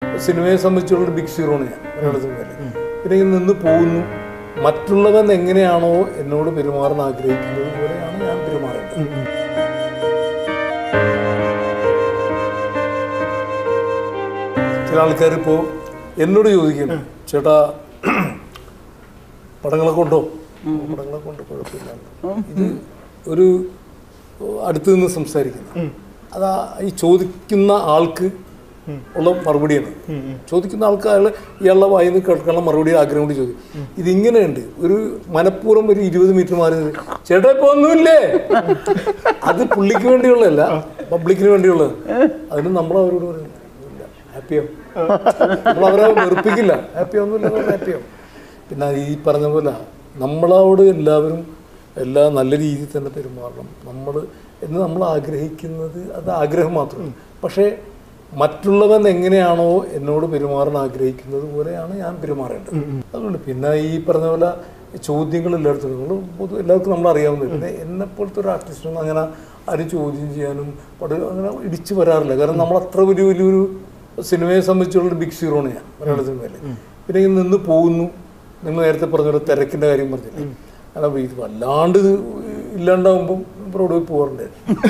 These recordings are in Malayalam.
സിനിമയെ സംബന്ധിച്ചുള്ള ബിഗ് സീറോണ് ഞാൻ മലയാള സിനിമയിൽ പിന്നെ ഇങ്ങനെ നിന്ന് പോകുന്നു മറ്റുള്ളവൻ എങ്ങനെയാണോ എന്നോട് പെരുമാറാൻ ആഗ്രഹിക്കുന്നത് പോലെയാണ് ഞാൻ പെരുമാറേണ്ടത് ചില ആൾക്കാർ ഇപ്പോൾ എന്നോട് ചോദിക്കും ചേട്ടാ പടങ്ങളൊക്കെ ഉണ്ടോ പടങ്ങളൊക്കെ ഉണ്ട് കുഴപ്പമില്ല ഇത് ഒരു അടുത്ത് നിന്ന് സംസാരിക്കുന്ന അതാ ഈ ചോദിക്കുന്ന ആൾക്ക് ഉള്ള മറുപടിയാണ് ചോദിക്കുന്ന ആൾക്ക് അയാൾ ഇയാളുടെ വായിൽ നിന്ന് കേൾക്കാനുള്ള മറുപടി ആഗ്രഹം കൊണ്ട് ചോദിക്കും ഇതിങ്ങനെയുണ്ട് ഒരു മനഃപൂർവ്വം ഒരു ഇരുപത് മീറ്റർ മാറി നിന്ന്, ചേട്ടാ ഇപ്പൊ ഒന്നുമില്ലേ അത് പുള്ളിക്ക് വേണ്ടിയുള്ളതല്ല പബ്ലിക്കിന് വേണ്ടിയുള്ളത് അതിന് നമ്മൾ അവരോട് പറയും ഹാപ്പിയോ നമ്മൾ അവരെ വെറുപ്പിക്കില്ല ഹാപ്പി ഒന്നുമില്ല ഹാപ്പിയോ പിന്നെ ഈ പറഞ്ഞ പോലെ നമ്മളോട് എല്ലാവരും എല്ലാ നല്ല രീതിയിൽ തന്നെ പെരുമാറണം നമ്മൾ എന്ന് നമ്മൾ ആഗ്രഹിക്കുന്നത് അത് ആഗ്രഹം മാത്രമാണ് പക്ഷേ മറ്റുള്ളവൻ എങ്ങനെയാണോ എന്നോട് പെരുമാറാൻ ആഗ്രഹിക്കുന്നത് പോലെയാണ് ഞാൻ പെരുമാറേണ്ടത് അതുകൊണ്ട് പിന്നെ ഈ പറഞ്ഞ പോലെ ചോദ്യങ്ങൾ എല്ലായിടത്തും നമ്മൾ പൊതു എല്ലാവർക്കും നമ്മൾ അറിയാവുന്നത് പിന്നെ എന്നെ പോലത്തെ ഒരു ആർട്ടിസ്റ്റിനൊന്നും അങ്ങനെ ആരും ചോദ്യം ചെയ്യാനും പട അങ്ങനെ ഇടിച്ചു വരാറില്ല കാരണം നമ്മൾ അത്ര വലിയ വലിയൊരു സിനിമയെ സംബന്ധിച്ചുള്ള ബിഗ് സീറോണ് ഞാൻ മലയാള സിനിമയിൽ പിന്നെ ഇങ്ങനെ നിന്ന് പോകുന്നു നിങ്ങൾ നേരത്തെ പറഞ്ഞ തിരക്കിന്റെ കാര്യം പറഞ്ഞില്ലേ കാരണം ഇത് വല്ലാണ്ട് ഇത് ഇല്ലാണ്ടാവുമ്പം ബ്രോഡ്വേ പോകാറുണ്ട്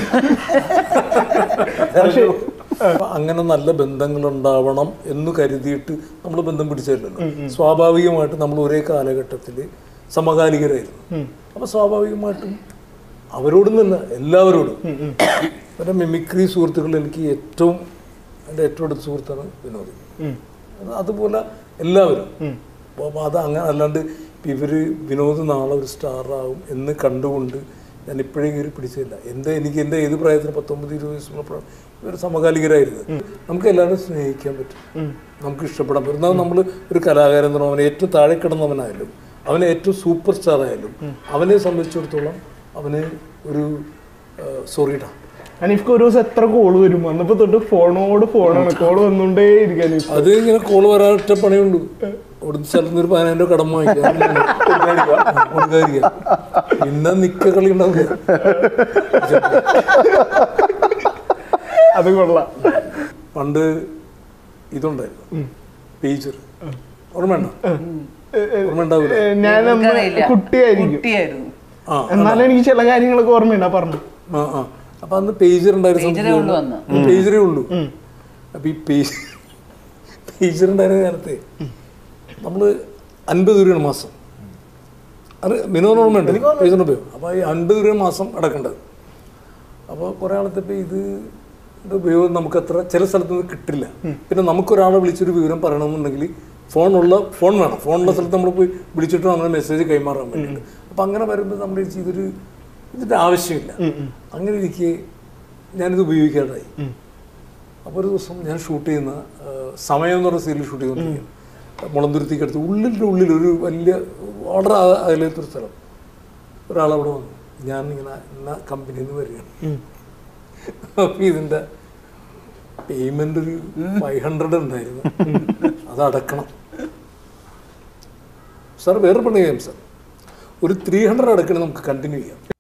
അപ്പൊ അങ്ങനെ നല്ല ബന്ധങ്ങൾ ഉണ്ടാവണം എന്ന് കരുതിയിട്ട് നമ്മൾ ബന്ധം പിടിച്ചല്ലോ സ്വാഭാവികമായിട്ട് നമ്മൾ ഒരേ കാലഘട്ടത്തിൽ സമകാലികരായിരുന്നു അപ്പൊ സ്വാഭാവികമായിട്ടും അവരോടൊന്നല്ല എല്ലാവരോടും എൻ്റെ മിമിക്രി സുഹൃത്തുക്കൾ എനിക്ക് ഏറ്റവും എൻ്റെ ഏറ്റവും അടുത്ത സുഹൃത്താണ് വിനോദ് അത് അതുപോലെ എല്ലാവരും അപ്പോൾ അത് അങ്ങനെ അല്ലാണ്ട് ഇപ്പം ഇവര് വിനോദ് നാളെ ഒരു സ്റ്റാറാവും എന്ന് കണ്ടുകൊണ്ട് ഞാൻ ഇപ്പോഴേ കയറി പിടിച്ചില്ല എൻ്റെ എനിക്ക് എൻ്റെ ഏത് പ്രായത്തിന് പത്തൊമ്പത് ഇരുപത് വയസ്സുള്ളപ്പോഴാണ് ഇവർ സമകാലികരായിരുന്നു നമുക്ക് എല്ലാവരും സ്നേഹിക്കാൻ പറ്റും നമുക്ക് ഇഷ്ടപ്പെടാൻ പറ്റും എന്നാൽ നമ്മൾ ഒരു കലാകാരൻ എന്ന് പറഞ്ഞാൽ അവൻ ഏറ്റവും താഴെ കിടന്നവനായാലും അവനെ ഏറ്റവും സൂപ്പർ സ്റ്റാർ ആയാലും അവനെ സംബന്ധിച്ചിടത്തോളം അവന് ഒരു സോറിടാ അനീഫ്ക്ക് ഒരു ദിവസം എത്ര കോള് വരും വന്നപ്പോ തൊട്ട് ഫോണോട് ഫോണാണ് കോള് വന്നുകൊണ്ടേ ഇരിക്കാൻ അത് ഇങ്ങനെ കോള് വരാനൊറ്റ പണിയുണ്ട് അവിടുന്ന് സ്ഥലത്ത് നിന്ന് ഒരു പതിനായിരം രൂപ കടം വാങ്ങിക്കാം കൊടുക്കാതിരിക്കാം പിന്നെ നിക്ക കളി ഉണ്ടാവില്ല അത് കൊള്ളാം പണ്ട് ഇതുണ്ടായിരുന്നു പേജർ ഓർമ്മയുണ്ടോ ഓർമ്മ ഉണ്ടാവില്ല ഏ, ഞാൻ അന്ന് എനിക്കറിയില്ല. കുട്ടിയായിരിക്കും കുട്ടിയായിരുന്നു ആ എന്നാലും എനിക്ക് ചില കാര്യങ്ങളൊക്കെ ഓർമ്മയുണ്ട് പറഞ്ഞു ആ ആ അപ്പൊ അന്ന് പേജർ പേജറേ ഉള്ളൂ അന്ന്. ഉണ്ടായിരുന്നു പേജറേ ഉള്ളൂ അപ്പൊ ഈ പേജ് പേജർ ഉണ്ടായിരുന്ന കാലത്ത് നമ്മള് അൻപത് രൂപയാണ് മാസം അത് മിനിമം ഓർമ്മയുണ്ട് പേജറിന് ഉപയോഗം അപ്പോൾ ഈ അൻപത് രൂപ മാസം അടക്കേണ്ടത് അപ്പോൾ കുറേ ആളത്തെ ഇത് ഇത് ഉപയോഗം നമുക്ക് അത്ര ചില സ്ഥലത്ത് നിന്ന് കിട്ടില്ല പിന്നെ നമുക്കൊരാളെ വിളിച്ചൊരു വിവരം പറയണമെന്നുണ്ടെങ്കിൽ ഫോണുള്ള ഫോൺ വേണം ഫോണുള്ള സ്ഥലത്ത് നമ്മൾ പോയി വിളിച്ചിട്ട് നമ്മുടെ മെസ്സേജ് കൈമാറാൻ വേണ്ടിയിട്ട് അപ്പം അങ്ങനെ വരുമ്പോൾ നമ്മൾ വിചാരിച്ചു ഇതൊരു ഇതിൻ്റെ ആവശ്യമില്ല അങ്ങനെ ഇരിക്കെ ഞാനിത് ഉപയോഗിക്കാതായി അപ്പോൾ ഒരു ദിവസം ഞാൻ ഷൂട്ട് ചെയ്യുന്ന ആ, സമയം എന്ന് പറഞ്ഞ സീരിയൽ ഷൂട്ട് ചെയ്തുകൊണ്ടിരിക്കുകയാണ് മുളന്തുരുത്തിക്ക് അടുത്ത് ഉള്ളിൻ്റെ ഉള്ളിൽ ഒരു വലിയ വളരെ അക- അകലത്തൊരു സ്ഥലം ഒരാളവിടെ വന്നു ഞാൻ ഇങ്ങനെ ഇന്ന കമ്പനിയിൽ നിന്ന് വരികയാണ് അപ്പോൾ ഇതിൻ്റെ പേയ്മെൻ്റ് ഒരു ഫൈവ് ഹൺഡ്രഡ് ഉണ്ടായിരുന്നു അത് അടക്കണം സാർ വേറെ പണി ചെയ്യാം സാർ ഒരു ത്രീ ഹൺഡ്രഡ് അടക്കണം നമുക്ക് കണ്ടിന്യൂ ചെയ്യാം